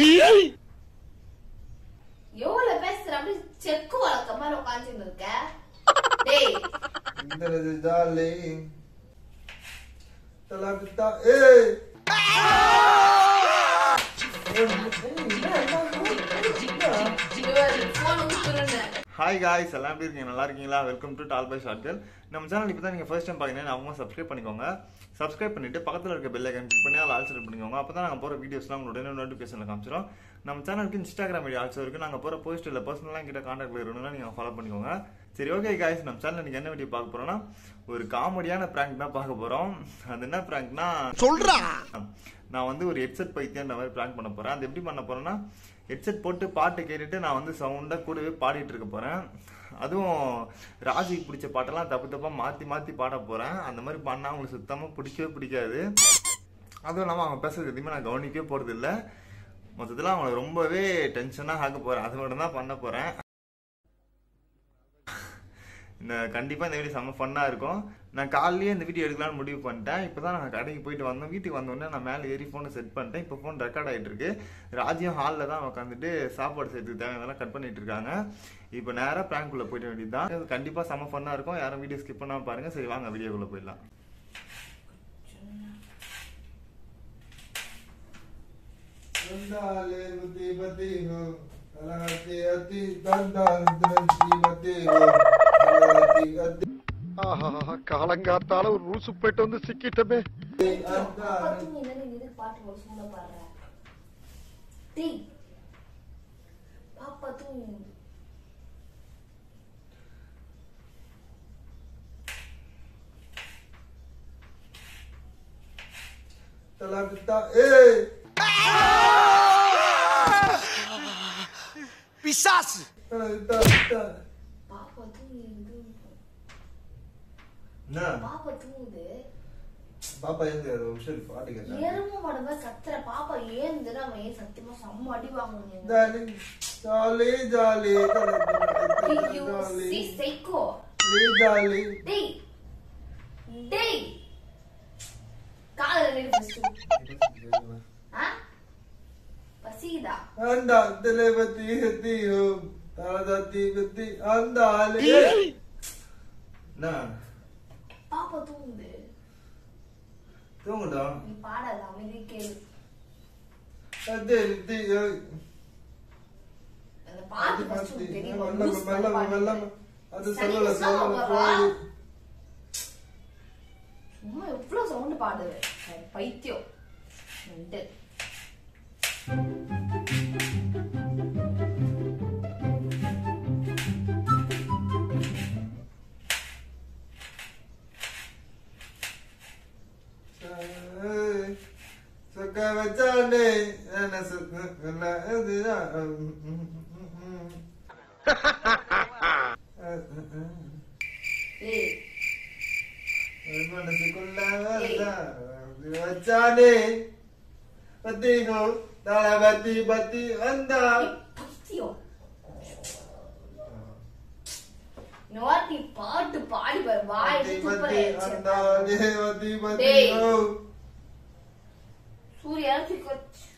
எவ்வளவு பேசுற அப்படி செக்கு வளர்க்க மாதிரி உட்காந்துட்டு இருக்க டேய் Internet darling. Telah kita eh. போன குடுறேன்னு ஹாய் காய்ஸ் எல்லாம் எப்படி இருக்கீங்க நல்லா இருக்கீங்களா வெல்கம் டு டால் பை ஷார்ட்கள் நம்ம சேனல் இப்போ தான் நீங்கள் ஃபர்ஸ்ட் டைம் பார்க்குறீங்கன்னா அவங்க சப்ஸ்கிரைப் பண்ணிக்கோங்க சப்ஸ்கிரைப் பண்ணிட்டு பக்கத்தில் இருக்க பெல் ஐக்கன் கிளிக் பண்ணி அதில் ஆல் செலக்ட் பண்ணிக்கோங்க அப்போ தான் நாங்கள் போகிற வீடியோஸ்லாம் உங்களுடைய நோட்டிஃபிகேஷனில் காமிச்சிடும் நம்ம சேனலுக்கு இன்ஸ்டாகிராம் ஐடி ஆல்சோ இருக்குது நாங்கள் போகிற போஸ்ட் இல்லை பர்சனலாக கிட்ட காண்டாக்ட் இருக்கணும்னா நீங்கள் ஃபாலோ பண்ணிக்கோங்க சரி ஓகே காய்ஸ் நம்ம சேனல் நீங்கள் என்ன வீடியோ பார்க்க போகிறோம்னா ஒரு காமெடியான ப்ராங்க் தான் பார்க்க போகிறோம் அது என்ன ப்ராங்க்னா சொல்றா நான் வந்து ஒரு ஹெட்செட் பைத்தியன்ற மாதிரி பிளான் பண்ண போறேன் அது எப்படி பண்ண போறேன்னா ஹெட்செட் போட்டு பாட்டு கேட்டுட்டு நான் வந்து சவுண்டா கூடவே பாடிட்டு இருக்க போறேன் அதுவும் ராஜிக்கு பிடிச்ச பாட்டெல்லாம் தப்பு தப்பா மாத்தி மாத்தி பாட போறேன் அந்த மாதிரி பண்ணா அவங்களுக்கு சுத்தமா பிடிக்கவே பிடிக்காது அதுவும் இல்லாமல் அவங்க பேசுறது எதுவுமே நான் கவனிக்கவே போறது இல்ல மொத்தத்தில் அவங்களை ரொம்பவே டென்ஷனாக ஆக்க போறேன் அது மட்டும் தான் பண்ண போறேன் இந்த கண்டிப்பாக இந்த வீடியோ செம்ம ஃபன்னாக இருக்கும் நான் காலையிலேயே இந்த வீடியோ எடுக்கலாம்னு முடிவு பண்ணிட்டேன் இப்போ தான் நான் கடைக்கு போயிட்டு வந்தோம் வீட்டுக்கு வந்தோடனே நான் மேலே ஏறி ஃபோனை செட் பண்ணிட்டேன் இப்போ ஃபோன் ரெக்கார்ட் ஆகிட்டு இருக்கு ராஜ்யம் ஹாலில் தான் உட்காந்துட்டு சாப்பாடு செய்யறதுக்கு தேவையானதெல்லாம் கட் பண்ணிட்டு இருக்காங்க இப்போ நேராக ப்ராங்க்குள்ளே போயிட வேண்டியது தான் கண்டிப்பாக செம்ம ஃபன்னாக இருக்கும் யாரும் வீடியோ ஸ்கிப் பண்ணாமல் பாருங்க சரி வாங்க வீடியோக்குள்ளே போயிடலாம் Andale bati bati ho. Telah hati hati dandang hati bati ho. Telah hati hati ஆஹா காலங்காத்தால ஒரு ரூசு போயிட்டு வந்து சிக்கிட்டமே அப்பா andale. தூங்கி இருந்தா நீ எதுக்கு பாட்டு போட சொல்ல பாடுற டேய் பாப்பா தூங்கி Telah kita eh. பிசாசு Telah kita kita. பாப்பா தூங்கி இருந்து என்ன பாப்பா தூங்குது பாப்பா எங்க ஒரு நிமிஷம் பாட்டு கேட்டேன் எரும மாடுங்க கத்துற பாப்பா ஏந்துன்னு அவன் ஏன் சத்தியமா செம்ம அடி வாங்கணும் Darling, jolly, jolly, ஐயோ jolly, C psycho jolly, jolly. டேய் டேய் காலைல நின்று ஃபர்ஸ்ட் ஆ பசிக்குதா Anda telepati hati ho, taladati hati anda ale. என்ன பாப்பா தூங்குது தூங்கட்டும் நீ பாடாத அமைதி கேளு Ade hati ho. அந்த பாட்டு Adi ஃபர்ஸ்ட் mati, தெரியும் malam லூஸ் malam பண்ணி malam. பாடு. Ada சரி, salah சாவா salah வா. salah. சும்மா எவ்வளவு சவுண்ட் பாடுது சரி, பைத்தியம் ரெண்டு Suka macam ni, ana suka kena dia. ஏய் Mana sekolah ada macam ni. Pati ho, dalam bati bati anda. பைத்தியம் இன்னொரு நீ பாட்டு பாடி பாரு வாய் Bati super bati anda ni bati bati Dey. ho. Surya தூக்கி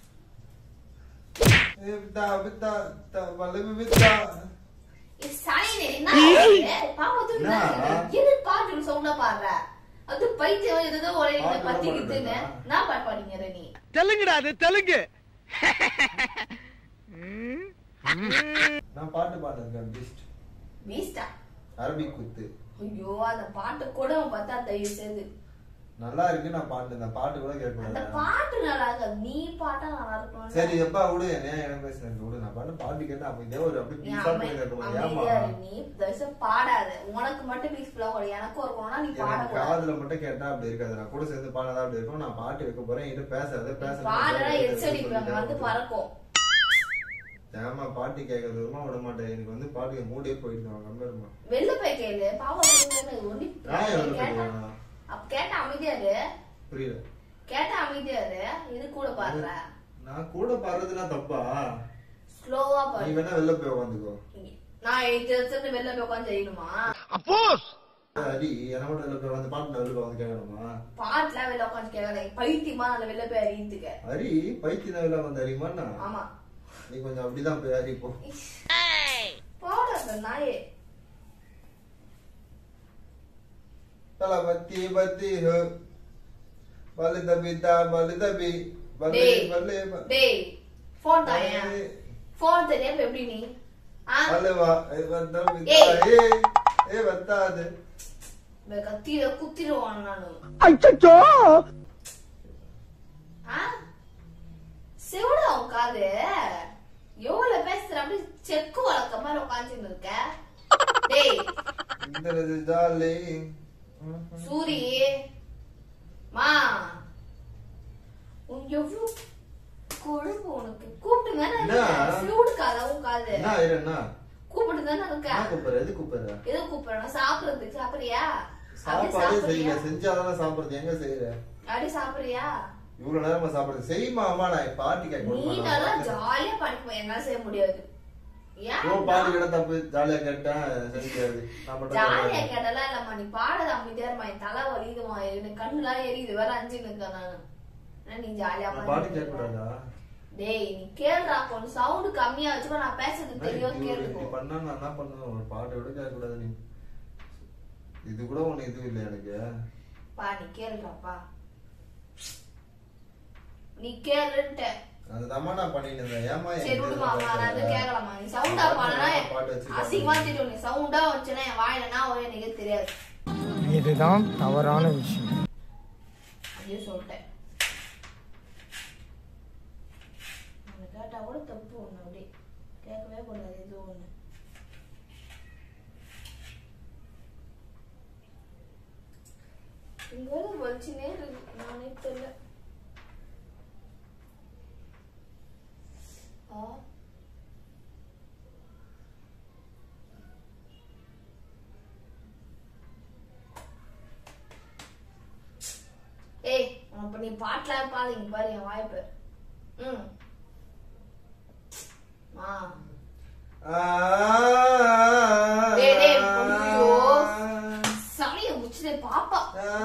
Eh, bita bita, tak malam bita. சாயினே என்ன ஆகுது? பாவம் தூக்கி என்ன? எது பாட்டு சவுண்டா பாடுற அது பைத்தியம் ஏதோ ஒரே இந்த பாட்டு பத்தி பாடுறதா? கித்துன்னு நான் பாட்டு பாடிங்கிற நீ தெலுங்குடா அது தெலுங்கு நான் பாட்டு பாடுறேன் பெஸ்ட் வீஸ்டா அரபிக் குத்து ஐயோ அந்த பாட்டு கூட அவன் பார்த்தா தயவு செய்து நல்லா இருக்கு நான் பாட்டு இந்த பாட்டு கூட அந்த கேட்கக்கூடாது பாட்டு நல்லா இருக்காது நீ பாட்டா நல்லா இருக்கணும் சரி எப்பா விடு என்ன என்ன பேசுறேன் விடு நான் பாட்டு பாட்டு கேட்டா அப்ப இதே ஒரு அப்படி நீ பீஸா அமை- போய் கேட்கணும் அமைதியா ஏமா இரு. நீ தயவு செய்து பாடாத உனக்கு மட்டும் பீஸ்ஃபுல்லா கூட எனக்கும் இருக்கணும்னா நீ எனக்கு பாடக்கூடாது காதுல மட்டும் கேட்டா அப்படி இருக்காது நான் கூட சேர்ந்து பாடாதான் அப்படி இருக்கும் நான் பாட்டு வைக்க போறேன் இது பேசாத பாடுறா பேச எச்சடி வந்து பறக்கும் ஏமா பாட்டு கேட்கறது வருமா விட மாட்டேன் எனக்கு வந்து பாட்டு மூடே போயிட்டு கம்பேருமா வெளில போய் கேளு பாவம் தூங்குதுன்னு ஒண்டி நான் எவ்வளவு கேட்டா போயிடுவேன் அப்ப கேட்டா அமைதியா இரு புரியல கேட்டா அமைதியா இரு இது கூட பாடுற நான் கூட பாடுறதுலாம் தப்பா ஸ்லோவா நீ பாடு வேணா வெளில போய் உட்காந்துக்கோ நான் எழுத்து வெளில போய் உட்காந்து செய்யணுமா அப்போஸ் அடி என்ன மட்டும் இல்ல அந்த பாட்டு நடுவில் வந்து கேட்கணுமா பாட்டுலாம் வெளில உட்காந்து கேட்கல பைத்தியமா அதுல வெளில போய் அறிந்துக்க அரி பைத்தி நடுவில் வந்து அறியுமாண்ணா ஆமா நீ கொஞ்சம் அப்படிதான் போய் அரி போ போட அந்த நாயே தல பத்தி பத்தி ஹோ பல்லு தப்பி தா பல்லு தப்பி பல்லு டேய் பல்லு டேய் போன் தாயா போன் தெரியாம எப்படி நீ ஆ பல்லு வா ஏ வந்தம் ஏய். ஏ ஏ வத்தாது இந்த கத்தியில குத்திடுவான் நானு அச்சோ ஆ செவிடா உன் காது எவ்வளவு பேசுற அப்படி செக்கு வளர்க்க மாதிரி உட்காந்துன்னு இருக்க டேய் இந்த ஜாலி சூரி மா உன் எவ்வளவு கொழுப்பு உனக்கு கூப்பிட்டு தானே என்ன? ஃப்ளூட் காதா உன் காது என்ன இரு என்ன கூப்பிட்டு தானே இருக்க என்ன கூப்பிடுற எது கூப்பிடுற எது கூப்பிடணும் சாப்பிடுறதுக்கு சாப்பிடுறியா அப்படி சாப்பாடே செய்யல சாப்பிடுறியா செஞ்சாதான் சாப்பிடுறது எங்க செய்யற அப்படி சாப்பிடுறியா இவ்வளவு நேரமா சாப்பிடுறது செய்யுமா அம்மா நான் பாட்டி கேட்க நீ நல்லா ஜாலியா படிப்ப என்ன செய்ய முடியாது ஏன் ஓ பாட்டி கிட்ட தப்பு ஜாலியா கேட்டேன் செஞ்சாது நான் மட்டும் ஜாலியா கேட்டேன். கேட்டலாம் இல்லம்மா நீ பாடத அமைதியா இருமா என் தலை வலிக்குதுமா எனக்கு கண்ணுலாம் எரியுது வேற அஞ்சு நிக்க நானு ஆனா நீ ஜாலியா நான் பாட்டி கேட்க உட்கார்ந்து கூடாதா டேய் நீ கேளுடா கொஞ்சம் சவுண்ட் கம்மியா வச்சுக்கோ நான் பேசுறது நான் தெரியும் இப்படி ஒரு- இப்படி கேளுக்கோ பண்ணா நான் என்ன பண்ணுவேன் ஒரு பாட்டை விட கேட்க கூடாது நீ இது கூட ஒண்ணு இது இல்லை எனக்கு பா நீ கேளுடாப்பா நீ கேளுன்ட்ட அந்த தம்மா நான் பண்ணிட்டு இருந்தேன் ஏமா சரி விடுமா நான் அது கேட்கலாமா நீ சவுண்டா பாடனா பாட்டு வச்சு அசிங்கமா திட்டும் நீ சவுண்டா வச்சுனா என் வாயில நான் ஒரு எனக்கே தெரியாது இதுதான் தவறான விஷயம் அதே சொல்லிட்டேன் உன்னை கேட்டா கூட தப்பு ஒண்ணு அப்படி கேட்கவே கூடாது ஏதோ ஒண்ணு இங்க வந்து வலிச்சுனே இருக்கு நானே தெரியல ஆ ஏய் அப்ப நீ பாட்டுல பாரு இங்க பாரு என் வாய்ப்பு ம் மா டேய், டேய், ஐயோ. சமைய முச்சுதே பாப்பா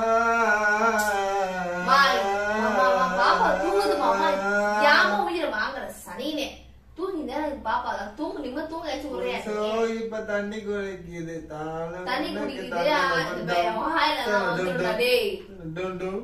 மா, மாமா, மா, பாப்பா தூங்குது மாமா யாம உயிரை வாங்குற சனினே தூங்கி நேரம் பாப்பா தான் தூங்கு நிம்ம தூங்க வச்சு ஒரே சோ, இப்ப தண்ணி குடிக்குது தாளம் தண்ணி உனக்கு குடிக்குது தாளம் ஆ, இது என் வாயில எல்லாம் டும், வந்துடும்டா, டும். டேய் டும், டும்.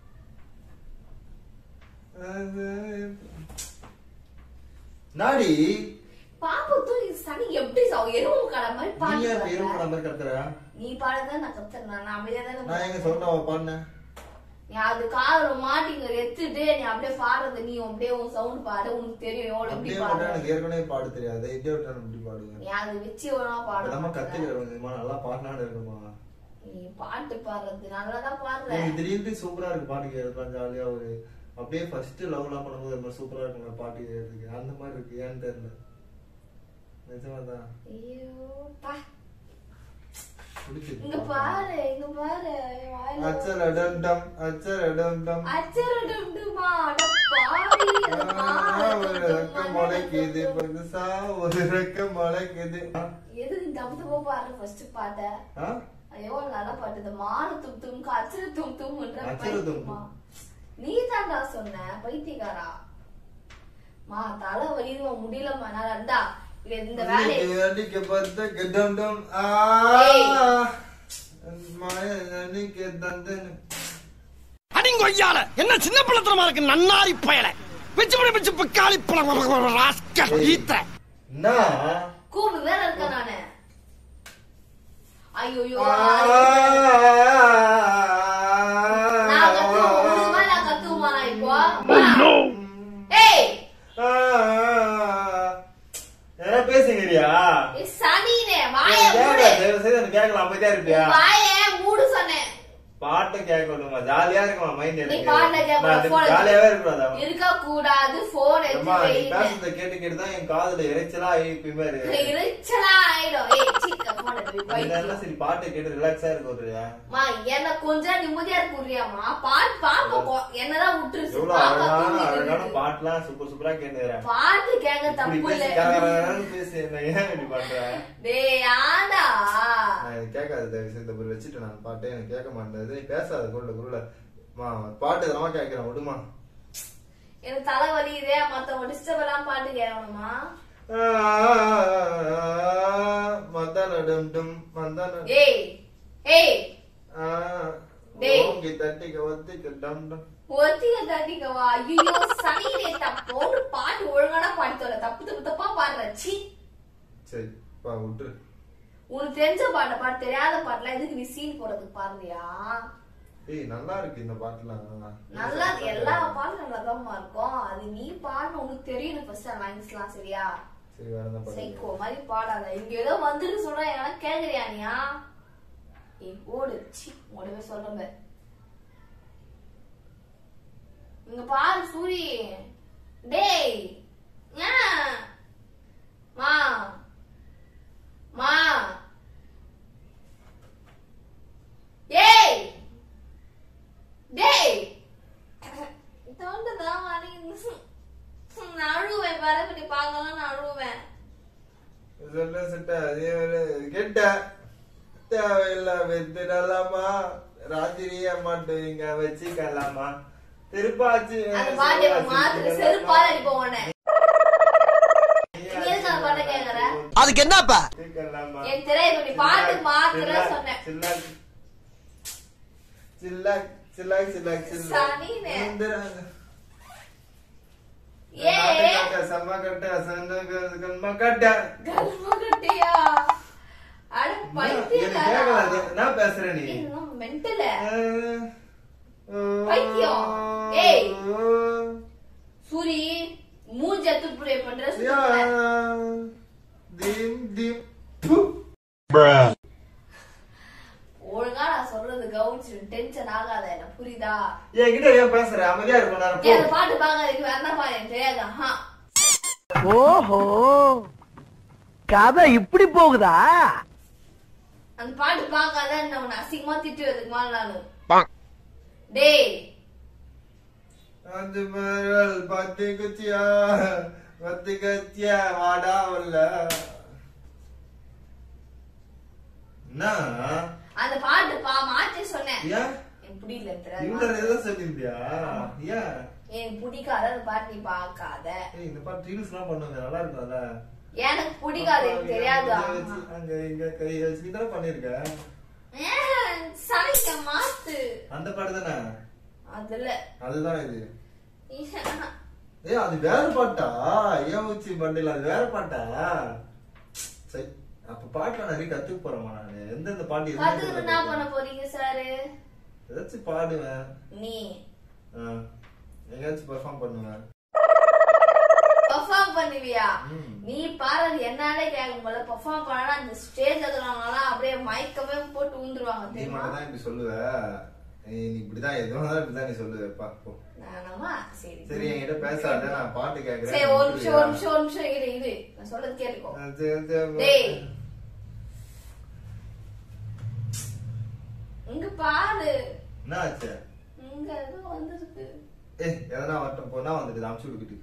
நாடி பாப்பா தூங்கி சனி எப்படி சாவு எருவு கடை மாதிரி நீ ஏன் இப்ப பாட்டு எறும்பு மாதிரி கத்துற நீ பாடுதான் நான் கத்துறேன் நான் அமைதியா தானே நான் எங்க சொல்றேன் அவ பாடுன நீ அது காதுல மாட்டிங்க எடுத்துட்டு நீ அப்படியே பாடுறது நீ அப்படியே உன் சவுண்ட் பாடு உனக்கு தெரியும் எவ்வளவு எப்படி அப்படியே மட்டும் பாடு எனக்கு ஏற்கனவே பாட தெரியாது இதே விட்டு நான் எப்படி பாடுவேன் நீ அது வச்சு ஒழுங்கா பாடு நம்ம கத்துக்கிறேன் கொஞ்சமா நல்லா பாடினான்னு இருக்குமா நீ பாட்டு பாடுறது நல்லாதான் பாடுற எனக்கு திடீர்னு சூப்பரா இருக்கு பாட்டு கேட்கலாம் ஜாலியா ஒரு அப்படியே ஃபர்ஸ்ட் லவ்லாம் பண்ணும்போது ஒரு மாதிரி சூப்பரா இருக்குங்க பாட்டு கேட்கறதுக்கு அந்த மாதிரி இருக்கு ஏன்னு தெரியல நிஜமாதான் ஐயோ பா பிடிச்சிருக்கு இங்க பாரு இங்க பாரு என் வாயில அச்சல டம் டம் அச்சல டம் டம் அச்சரடுமா அட பாவி அத பாரு ஒரு ரெக்கம் முளைக்குது புதுசா ஒரு ரெக்கம் முளைக்குது ஆ? எதுக்கு தப்பு தப்பா பாரு ஃபர்ஸ்ட் பாட்ட ஆ? ஐயோ நல்ல பாட்டு இந்த மான தும் தும் அச்சர தும் தும்ன்ற அச்சர தும் பைத்தியமா நீ தான்டா சொன்ன பைத்தியக்காரா மா தலை வலிதுமா முடியலமா நான் அண்டா இந்த வேலையை இதுக்கு அடிக்க பார்த்த டம் டம் ஆ ஏய். மாய அன்னைக்கு தந்தன் அடிங்கொய்யால என்ன சின்ன பிள்ளத்தனமா இருக்கு நன்னாரி பயல பிச்சு பிடி பிச்சு பிக்காளி பழம் ராஸ்கல் ஈத்த என்ன கூப்பிட்டு வேற இருக்க நானு ஐயோ நான் கத்துவோம் உனக்கு மேல நான் கத்துவோமா நான் இப்போ அம்மா. ஏய் என்ன பேசுங்கிறியா ஏய், சனினே வாய மூடு கேட்கலாம் அமைதியா இருப்பியா வாய மூடு சொன்னேன் பாட்டு கேட்கணுமா ஜாலியா இருக்குமா மைண்ட் நீ எனக்கு பாட்டுல கேட்கணும் நான் போன் ஜாலியாவே இருக்கக்கூடாது அவன். இருக்க கூடாது போன் எடுத்து அம்மா, நீ வைங்க பேசுறத கேட்டு கேட்டு தான் என் காதுல இறைச்சலா இப்பயுமே இருக்கு இறைச்சலா ஆயிடும் ஏய் சீக்க போன் எடுத்து வை, இந்த நேரம் பைத்தியம். சரி பாட்டு கேட்டு ரிலாக்ஸா இருக்கு ஒரு அம்மா என்ன கொஞ்சம் நிம்மதியா இருக்குறியாமா பாட்டு பாக்க என்னதான் விட்டுருச்சு எவ்வளவு பாப்பா அழகான தூங்கிட்டு அழகான இருக்கு. பாட்டுலாம் சூப்பர் சூப்பரா கேட்டுக்கிறேன் பாட்டு கேட்க இப்படி தப்பு பேசி இல்ல கரகரகரன்னு பேசி என்ன ஏன் இப்படி பண்ற டேய் ஆடா நான் இது கேட்காத தயவு செய்து இந்த ஒரு வச்சுட்டு நான் பாட்டு எனக்கு கேட்க மாட்டேன் நீ பேசாத குருல குருல மா பாட்டு இதெல்லாம் கேட்கிறேன் விடுமா எனக்கு தலை வலியுதே மத்தவங்க டிஸ்டர்ப் எல்லாம் பாட்டு கேட்கணுமா மந்தான டும் டும் மந்தான ஏய் ஏய் ஆ, டேய். ஓங்கி தட்டிக்க ஒத்திக்க டம் டம் ஒத்திக தட்டிக்கவா ஐயோ சனியிலே தப்பு ஒரு பாட்டு ஒழுங்கான பாட்டு தோல தப்பு தப்பு தப்பா பாடுற சி சரி பா விட்டுரு உனக்கு தெரிஞ்ச பாட்டை பாட்டு தெரியாத பாட்டுலாம் எதுக்கு நீ சீன் போடுறதுக்கு பாருறியா ஏய் நல்லா இருக்கு இந்த பாட்டுலாம் நல்லா இருக்கு. எல்லா பாட்டும் நல்லாதாம்மா இருக்கும் அது நீ பாடணும் உனக்கு தெரியும் ஃபர்ஸ்ட் லைன்ஸ்லாம் சரியா சரி வேற என்ன பாட்டு சைக்கோ மாதிரி பாடாத இங்க ஏதோ வந்துட்டு சொல்ற எங்கன்னா கேக்குறியா நீயா ஏய் ஓடு சி உடவே சொல்றேன் இங்க பாரு சூரி டேய் ஏன் மா மா ஏய் டேய் தொண்டதான் வலி நான் அழுவேன் பாரு இப்ப நீ பார்க்கலாம் நான் அழுவேன் சொல்ல சிட்ட அதே ஒரு கெட்ட தேவையில்ல வித்துடலாமா ராத்திரியே மட்டும் இங்க வச்சுக்கலாமா திருப்பாச்சி அந்த பாட்டை மாத்திர செருப்பால அடிப்போம் உன்னை நீ எதுக்கு அந்த பாட்டை கேக்குற அதுக்கு என்னப்பா வச்சுக்கலாமா எனக்கு தெரியாது இப்ப நீ பாட்டு மாத்திர சொன்னேன் சில்லாக் சில்லாக் சில்லாக் சில்லாக் சனினே. சில்லாக் ஏ செம்ம கட்ட செம்ம கட்ட கர்மகட்டியா அட பைத்தியம் எனக்கு கேட்கல அது. என்ன பேசுற நீ மென்டல பைத்தியம். ஏய். சூரி மூஞ்ச துப்புரை பண்ற சொல்றேன். தீம் தீம் ப்பு. ஒழுங்கா நான் சொல்றது கவனிச்சு டென்ஷன் ஆகாத என்ன புரியுதா என்கிட்ட ஏன் பேசுற அமைதியா இருக்கும் நேரம் ஏன் அந்த பாட்டு பார்க்காதீங்க வேற என்ன பாரு எனக்கு தெரியாது ஆஹா ஓஹோ கதை இப்படி போகுதா அந்த பாட்டு பார்க்காத என்ன உன்னை அசிங்கமா திட்டுவதுக்கு மேல நானு டேய் அஞ்சு மரல் பத்து குச்சியா பத்து கச்சியா வாடா உள்ள என்ன அந்த பாட்டு பா மாத்தி சொன்னேன் ஏன் எனக்கு புரியல இந்த தெரியாது இதெல்லாம் சொல்லியிருந்தியா ஏன் எனக்கு பிடிக்காத அந்த பாட்டு நீ பார்க்காத ஏய், இந்த பாட்டு ரீல்ஸ் எல்லாம் பண்ணுங்க நல்லா இருக்கும்ல எனக்கு பிடிக்காது எனக்கு தெரியாது இங்க வச்சு, அங்க இங்க கை வச்சு நீ தானே பண்ணிருக்க ஏன் சனிக்க மாத்து அந்த பாட்டு தானே அதுல அதுதான் இது ஏய் அது வேற பாட்டா ஏன் உச்சி மண்டையில அது வேற பாட்டா சரி அப்ப பாட்டு நிறைய கத்துக்க போறேமா நானு எந்தெந்த பாட்டு எதுன்னு கத்துக்கிட்டு என்ன பண்ண போறீங்க சாரு ஏதாச்சும் பாடுவேன் நீ ஆ, எங்கேயாச்சும் பெர்ஃபார்ம் பண்ணுவேன் பெர்ஃபார்ம் பண்ணுவியா ம். நீ பாரு அது என்னாலே கேட்கும் போல பெர்ஃபார்ம் பண்ணா அந்த ஸ்டேஜ்ல இருக்கிறவங்க அப்படியே மயக்கமே போட்டு ஊந்துருவாங்க நீ தெரியுமா மட்டும் தான் இப்படி சொல்லுவ நீ நீ இப்படிதான் எதுவும் இருந்தாலும் இப்படிதான் நீ சொல்லுவ பா போ. நானம்மா சரி சரி என்கிட்ட பேசாத நான் பாட்டு கேக்குறேன் சரி ஒரு நிமிஷம் ஒரு நிமிஷம் ஒரு நிமிஷம் இரு இரு நான் சொல்றது கேட்டுக்கோ ஆ, சரி, சரி. டேய் இங்க பாரு என்ன ஆச்சு இங்க ஏதோ வந்திருக்கு ஏய் எதனா வரட்டும் பொண்ணா வந்துட்டு அமுச்சு விட்டுக்கிட்டு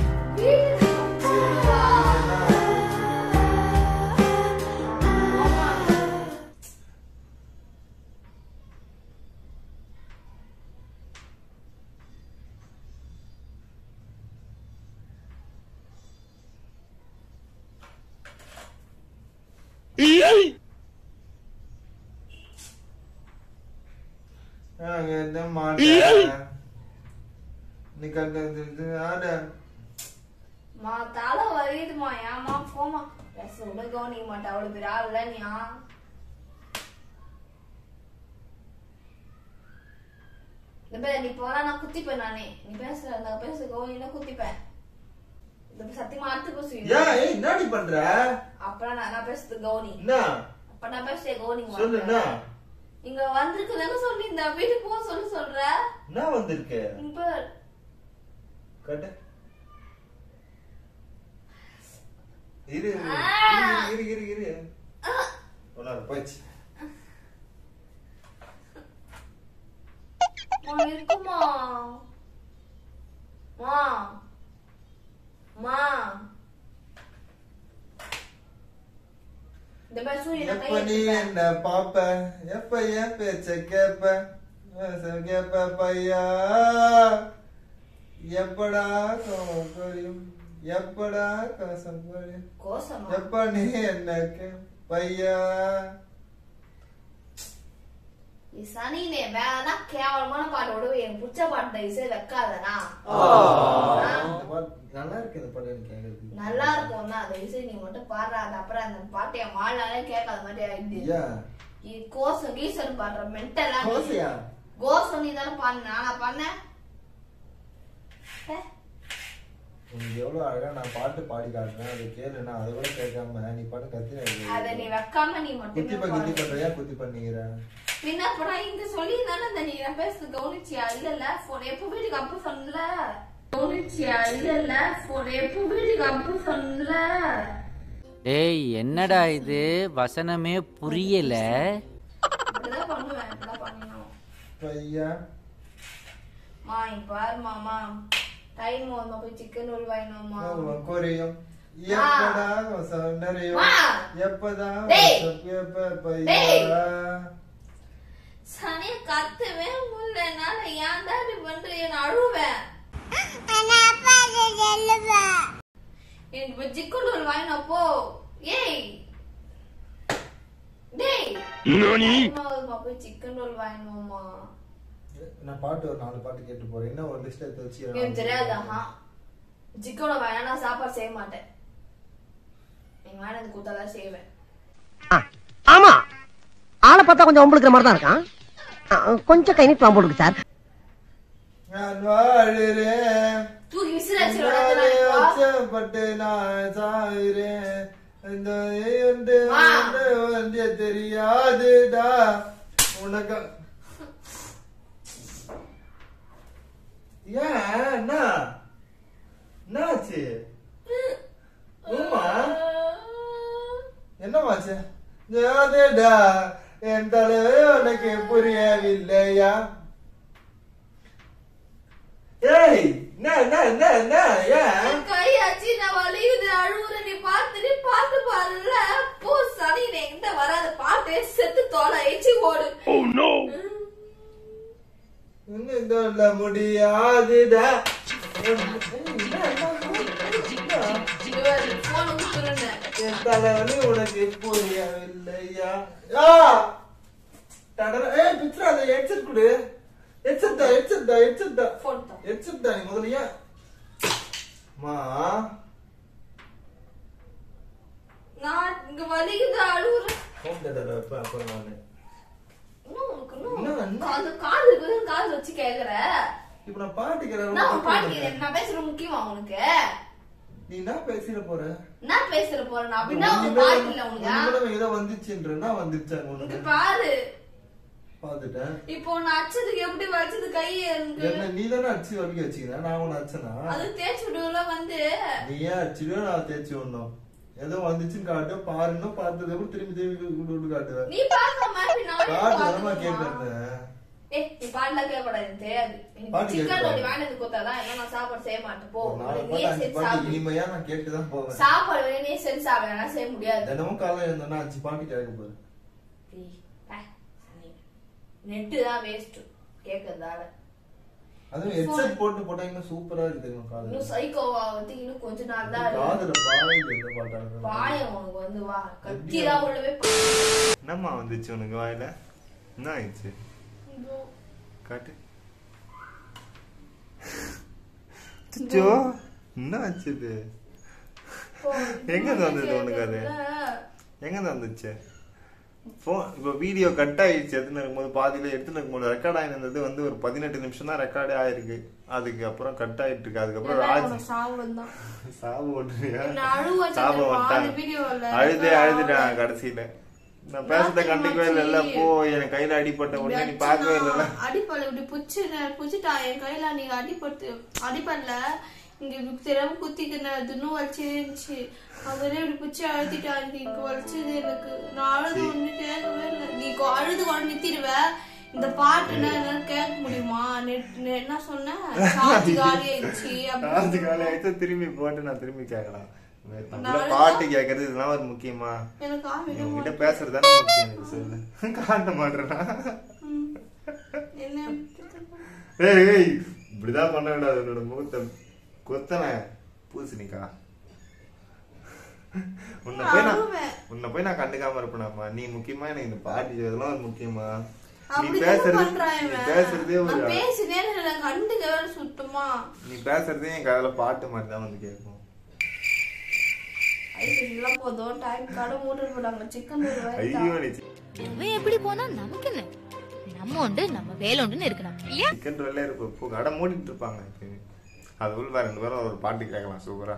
நாங்க என்ன மாட்டேன் நீ கண்டு ஆட மா தலை வலியுதுமா ஏமா போமா பேச விட கவனிக்க மாட்டா அவ்வளவு பேர் ஆள் இல்ல நீ ஆ? இந்த பேர் நீ போனா நான் குத்திப்பேன் நானே நீ பேசுற அந்த பேச கவனினா குத்திப்பேன் இந்த சத்தியமா அடுத்து பேசுவீங்க ஏன் ஏய் என்னடி பண்ற அப்பலாம் நான் நான் பேசுறது கவனி என்ன அப்ப நான் பேசுறேன் கவனிக்க சொல்லு என்ன மாட்டேன் இங்க வந்திருக்குதானே சொல்லி இந்த வீட்டுக்கு போக சொல்லி சொல்ற என்ன வந்திருக்கு இப்ப கட்டு இரு இரு, ஆ. இரு இரு இரு இரு ஒன்னாரு போயிடுச்சு மா இருக்குமா மா மா இந்த மாதிரி சூரியனை எப்ப நீ கையை என்ன பாப்ப எப்ப என் பேச்ச கேப்ப பேச கேப்ப பையா எப்படா கோவம் குறையும் எப்படா கசம் குறையும் கோசமா எப்ப நீ என்ன கே- பையா நீ சனினே வேணா கேவலமான பாட்டு விடுவே எனக்கு பிடிச்ச பாட்டு இசை வைக்காதனா இந்த பாட்டு நல்லா இருக்கு இந்த பாட்டு எனக்கு கேக்குறது நல்லா இருக்கும் தான் அந்த இசை நீ மட்டும் பாடுறாது அப்புறம் அந்த பாட்டை என் வாழ்நாளே கேட்காத மாதிரி ஆயிடுது ஐயா இது கோசம் கீசன் பாடுற மென்டலா கோசையா? கோசம் நீ தானே பாடுன நானா பண்ணேன் உனக்கு எவ்வளவு அழகா நான் பாட்டு பாடி காட்டுறேன் அதை கேளு நான் அதை கூட கேட்காம நீ பாட்டு கத்தி அத நீ வைக்காம நீ குத்தி மட்டும் ப குத்தி பண்றியா குத்தி பண்ணிக்கிற பின்ன அப்புறம் இங்க சொல்லி தானே இந்த நீ நான் பேசுறது கவனிச்சியா இல்ல இல்ல போன் எப்ப வீட்டுக்கு அப்ப சொன்னல கவனிச்சியா இல்ல இல்ல போன் எப்ப வீட்டுக்கு அப்ப சொன்னல டேய் என்னடா இது வசனமே புரியல இப்படிதான் பண்ணுவேன் இப்படிதான் பண்ணணும் பையா மா இங்க பாரு மாமா டைம் வந்து போய் சிக்கன் ரோல் வாங்கினோமா கோவம் குறையும் எப்படா கசம் நிறையும் வா. எப்பதான் டேய். கசம் கேப்ப டேய். பையா சனிய கத்தவே முடியல என்னால ஏன் தான் இப்படி பண்றீங்க நான் அழுவேன் எனக்கு சிக்கன் ரோல் வாங்கினப்போ ஏய் டேய் அம்மாவுக்கு போய் சிக்கன் ரோல் வாங்கினோமா நான் பாட்டு ஒரு நாலு பாட்டு கேட்டு போறேன் என்ன ஒரு லிஸ்ட் எடுத்து வச்சு எனக்கு தெரியாதாமா சிக்கன் ரோல் வாங்கினா நான் சாப்பாடு செய்ய மாட்டேன் எங்க வேணாம் கூத்தாதான் செய்வேன் ஆமா ஆளை பார்த்தா கொஞ்சம் ஒம்பளுக்கிற மாதிரி தான் இருக்கான் ஆ, கொஞ்சம் கை நீட்டு போட்டுருக்கு சார் நான் வாழுறேன் தூக்கி விசிலாச்சு நானே அச்சப்பட்டு நான் சாகுறேன் இந்த வந்து வா. வந்து வந்து தெரியாதுடா உனக்கு ஏன் என்ன என்னாச்சு உமா என்னமாச்சு ஜாதடா என் தலைவே உனக்கு புரியவில்லையா ஏய் என்ன என்ன என்ன என்ன ஏன் கையாச்சு நான் வலியுது அழுவுற நீ பார்த்து நீ பாட்டு பாருல போ சனி நீ எங்கிட்ட வராத பாட்டு செத்து தோலை எச்சி ஓடு இன்னும் சொல்ல முடியாதுடா போன குத்துறேன் என் தலைவலி உனக்கு புரியவில்லையா ஆ! டடர ஏய் பித்ரா அந்த ஹெட்செட் கொடு ஹெட்செட் தான் ஹெட்செட் தான் ஹெட்செட் தான் போன் தான் ஹெட்செட் தான் நீ முதல்ல ஏன் மா நான் இங்க வலிக்குது அழுவுறேன் ஹோம் தேட்டர் வைப்பேன் அப்புறம் நானு இன்னும் உனக்கு என்ன, இன்னும் என்ன? அந்த காது இருக்குது காது வச்சு கேக்குற இப்ப நான் பாட்டு கேட்கறேன் நான் உன் பாட்டு கேக்குறேன். நான் பேசுறது முக்கியமா உனக்கு நீ என்ன பேசிட போற நான் பேசுற போறேன் அப்படின்னா உனக்கு பாட்டு இல்ல உனக்கு ஏதோ வந்துச்சுன்றா வந்துச்சா இங்க உனக்கு பாரு பாத்துட்டேன் இப்போ நான் அச்சதுக்கு எப்படி வச்சது கையை எனக்கு என்ன நீ தானே அடிச்சு வலிக்க வச்சுக்கிறேன் நான் உன்னை அடிச்சனா அது தேய்ச்சி விடுவல வந்து நீ ஏன் அடிச்சிடுவே நான் தேய்ச்சி விடணும் ஏதோ வந்துச்சுன்னு காட்டு பாருன்னு பார்த்தது கூட திரும்பி திரும்பி விட்டு விட்டு காட்டுவேன் நீ பார்க்க மாதிரி நான் பாட்டு தானமா பார்க்கணுமா? கேட்டிருந்தேன் ஏய் நீ பாட்டுலாம் கேட்கக்கூடாது எனக்கு தெரியாது பாட்டு சிக்கன் கேட்கக்கூடாது. ரோட்டி வாங்கினது கொடுத்தாதான் இல்ல நான் சாப்பாடு செய்ய மாட்டேன் போ ஒரு நாலு நீயே பாட்டு அஞ்சு செஞ்சு பாட்டு சாப்பிடு இனிமையா நான் கேட்டுதான் போவேன் சாப்பாடு வேணே செஞ்சு சாப்பிட செய்ய முடியாது தினமும் காலையில இருந்தோம்னா அஞ்சு பாட்டு கேட்க போறேன் நெட்டு தான் வேஸ்ட் கேக்குறதால அதுவும் ஹெட்செட் போட்டு போட்டா இன்னும் சூப்பரா இருக்கு தெரியுமா இன்னும் காலையில சைக்கோவா வந்து இன்னும் கொஞ்ச நாள் தான் இருக்கு காதுல பாய் எந்த பாட்டாங்க பாயம் உனக்கு வந்து வா கத்திதான் உள்ளவே என்னம்மா வந்துச்சு உனக்கு வாயில என்ன ஆயிடுச்சு காட்டு அச்சோ என்ன ஆச்சு இது எங்க இருந்து வந்தது உனக்கு அது எங்க இருந்து வந்துச்சு ஃபோன் இப்போ வீடியோ கட் ஆயிடுச்சு எடுத்துன்னு இருக்கும்போது பாதியில எடுத்துன்னு இருக்கும்போது ரெக்கார்ட் ஆயிருந்தது வந்து ஒரு பதினெட்டு நிமிஷம் தான் ரெக்கார்டே ஆயிருக்கு அதுக்கு அப்புறம் கட் ஆயிட்டு இருக்கு அதுக்கப்புறம் ராஜ் சாவம் தான் சாபம் ஓட்டுறியா என்ன அழுவ வச்சா சாபம் தெரியுமா? அந்த வந்துட்டாங்க வீடியோல அழுதே அழுதுட்டேன் கடைசியில நான் பேசுறத கண்டுக்கவே இல்லைல்ல போ எனக்கு கையில அடிப்பட்ட உடனே நீ பார்க்கவே இல்லைல்ல அடிப்படல இப்படி புடிச்சு புடிச்சுட்டா என் கையில நீங்க அடிபட்டு அடிப்படல இங்க இப்படி தெரியாம குத்திக்கின துணும் வச்சிருந்துச்சு அவரே இப்படி புடிச்சு அழுத்திட்டா இங்க வலிச்சது எனக்கு நான் அழுது ஒண்ணு கேட்கவே இல்லை நீ கொ- அழுது கூட நித்திடுவ இந்த பாட்டுனா என்னால கேட்க முடியுமா நெட் நெ- என்ன சொன்ன சார்ஜ் காலி ஆயிடுச்சு லாஸ்ட் காலை ஆயிடுச்சு திரும்பி போட்டு நான் திரும்பி கேட்கலாம் தமிழ்ல பாட்டு கேட்கறது இதெல்லாம் ஒரு முக்கியமா எனக்கு ஆவிட உங்ககிட்ட பேசுறது தானே முக்கியம் எனக்கு சொல்லு காட்ட மாட்டேறா என்ன ஏய் ஏய் இப்படிதான் பண்ண வேண்டாம் என்னோட முகத்தை கொத்தன பூசணிக்கா உன்னை போய் நான் அழுவேன். உன்னை போய் நான் கண்டுக்காம இருப்பேனாமா நீ முக்கியமா எனக்கு இந்த பாட்டு இதெல்லாம் ஒரு முக்கியமா நீ அப்படிதான் பேசுறது பண்றான் நீ இவன். பேசுறதே ஒரு நான் பேசினேன் நான் கண்டுக்கவே இல்லை சுத்தமா நீ பேசுறதே என் காதுல பாட்டு மாதிரி தான் வந்து கேட்கும் ஐஸ்வர்யா போதும் டைம் கடை மூட்டு போட்டாங்க சிக்கன் ஐயோ நீ அவன் எப்படி போனா நமக்கு என்ன நம்ம உண்டு நம்ம வேலை உண்டுன்னு இருக்கணும் இல்லையா சிக்கன் ரோல்லே இருப்போம் இப்போ கடை மூடிட்டு இருப்பாங்க எப்பயுமே அது உள்ள ரெண்டு பேரும் ஒரு பாட்டு கேட்கலாம் சூப்பரா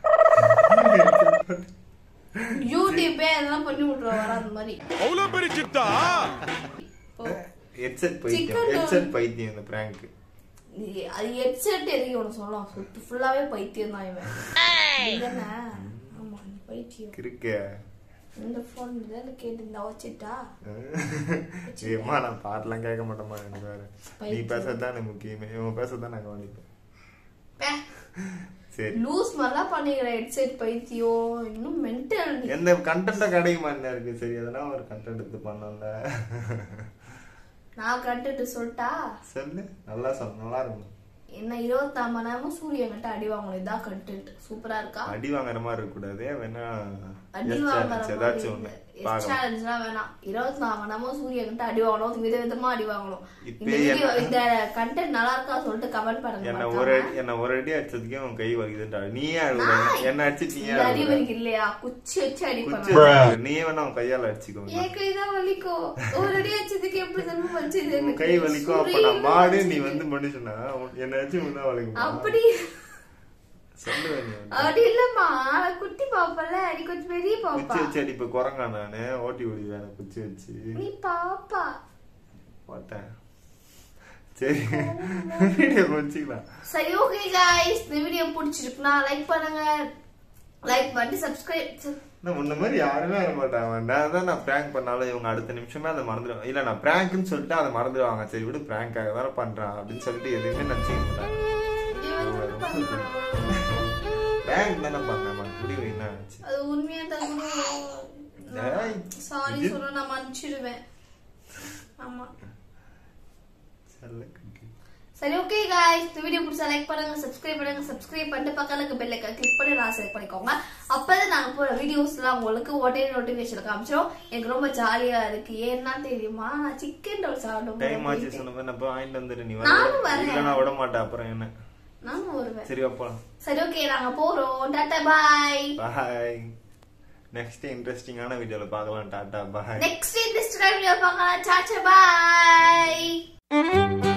யூடியூப்பே அதெல்லாம் பண்ணி விட்டுருவா வர அந்த மாதிரி ஓ. ஹெட்செட் பைத்தியம் Chicken roll. ஹெட்செட் பைத்தியம் இந்த பிராங்க் இது- அது ஹெட்செட் எதுக்கு உனக்கு சொல்லலாம் சுட்டு ஃபுல்லாவே பைத்தியம் தான் இவன் இதுதானே? ஆமா நீ பைத்தியம் இருக்க இந்த போன் தானே கேட்டு இந்த வச்சுட்டா ஏமா நான் பாட்டெல்லாம் கேட்க மாட்டேமா எனக்கு வேற நீ பேசுறது தான் எனக்கு முக்கியமே இவன் பேசுறது தான் நான் கவனிப்பேன் சரி லூஸ் மாதிரிலாம் பண்ணிக்கிற ஹெட்செட் பைத்தியம் இன்னும் மென்டல் எந்த கண்டென்ட்டா கிடைக்குமா என்ன இருக்கு சரி அதெல்லாம் ஒரு கண்டென்ட் எடுத்து பண்ணல நான் கண்டுட்டு சொல்லிட்டா சொல்லு நல்லா சொல் நல்லா இருக்கும் என்ன இருபத்தாம் மணி நேரமும் சூரியன் கிட்ட அடி வாங்கணும் இதான் கண்டென்ட் சூப்பரா இருக்கா அடி வாங்குற மாதிரி இருக்க கூடாது வேணா அடி yes வாங்குற challenge ஏதாச்சும் ஒண்ணு பார்க்கலாம் சேலஞ்ச்லாம் வேணாம் இருபத்தி நாலு மணி நேரமும் சூரியன் கிட்ட அடி வாங்கணும் வித விதமா அடி வாங்கணும் இப்ப இந்த வீடியோ என்ன- இந்த கண்டென்ட் நல்லா இருக்கா சொல்லிட்டு கமெண்ட் பண்ணுங்க என்ன மறக்காம. ஒரு அடி என்ன ஒரு அடி அடிச்சதுக்கே உன் கை வலிக்குதுன்றா நீயே அழுகுற நான் என்ன அடிச்சு நீயே இந்த அடி அழுகுற வலிக்கு இல்லையா குச்சி வச்சு அடி குச்சி பண்ணுவேன் வலிக்குது. நீயே வேணா உன் கையால அடிச்சுக்கோ என் கை தான் வலிக்கும் ஒரு அடி வச்சதுக்கு எப்படி திரும்ப வச்சது உன் கை வலிக்கும் அப்ப நான் மாடு நீ வந்து மனுஷனா உன்- என்ன அடிச்சு உன்னா வலிக்குமா அப்படி சொல்லுவேன் நீ வந்து. அப்படி இல்லம்மா நான் குட்டி பாப்பல நீ கொஞ்சம் பெரிய குச்சி பாப்பா வச்சு அடிப்ப குரங்கா நானு ஓட்டி விடுவேன் குச்சி வச்சு நீ பாப்பா போட்டேன் சரி வீடியோ கொஞ்சிக்கலாம் சரி ஓகே गाइस இந்த வீடியோ பிடிச்சிருக்குனா லைக் பண்ணுங்க லைக் பண்ணி சப்ஸ்கிரைப் நான் முன்ன மாதிரி யாருமே வர மாட்டாங்க நான் தான் நான் பிராங்க் பண்ணாலும் இவங்க அடுத்த நிமிஷமே அதை மறந்துடுவாங்க இல்ல நான் பிராங்க்னு சொல்லிட்டு அதை மறந்துடுவாங்க சரி விடு பிராங்காக தானே பண்றான் அப்படின்னு சொல்லிட்டு எதுவுமே நினைச்சிக்க மாட்டாங்க பிராங்க் தானே பண்ணேன் மறுபடியும் என்ன ஆச்சு அது உண்மையா தான் ஏய், சாரி இது- சொல்ல நான் மன்னிச்சிடுவேன் ஆமா செல்ல குட்டி. சரி ஓகே गाइस இந்த வீடியோ பிடிச்சா லைக் பண்ணுங்க சப்ஸ்கிரைப் பண்ணுங்க சப்ஸ்கிரைப் பண்ணிட்டு பக்கத்துல இருக்க பெல் ஐக்கான் கிளிக் பண்ணி நான் செலக்ட் பண்ணிக்கோங்க அப்பதான் நாங்க போற வீடியோஸ்லாம் உங்களுக்கு உடனே நோட்டிபிகேஷன் காமிச்சிரும் எனக்கு ரொம்ப ஜாலியா இருக்கு ஏன்னா தெரியுமா நான் சிக்கன் ரோல் டைம் ஆச்சு சாப்பிடும் சொன்ன மாதிரி நான் போய் வாங்கிட்டு வந்துடு நீ நானும் வர வரேன். இல்ல நான் விட மாட்டேன் அப்புறம் என்ன நானும் வருவேன் சரி அப்பலாம் சரி ஓகே நாங்க போறோம் டாடா பாய் பாய் நெக்ஸ்ட் இன்ட்ரெஸ்டிங்கான வீடியோல பார்க்கலாம் டாடா பாய் நெக்ஸ்ட் இன்ஸ்டாகிராம் வீடியோ பார்க்கலாம் சாச்சா பாய்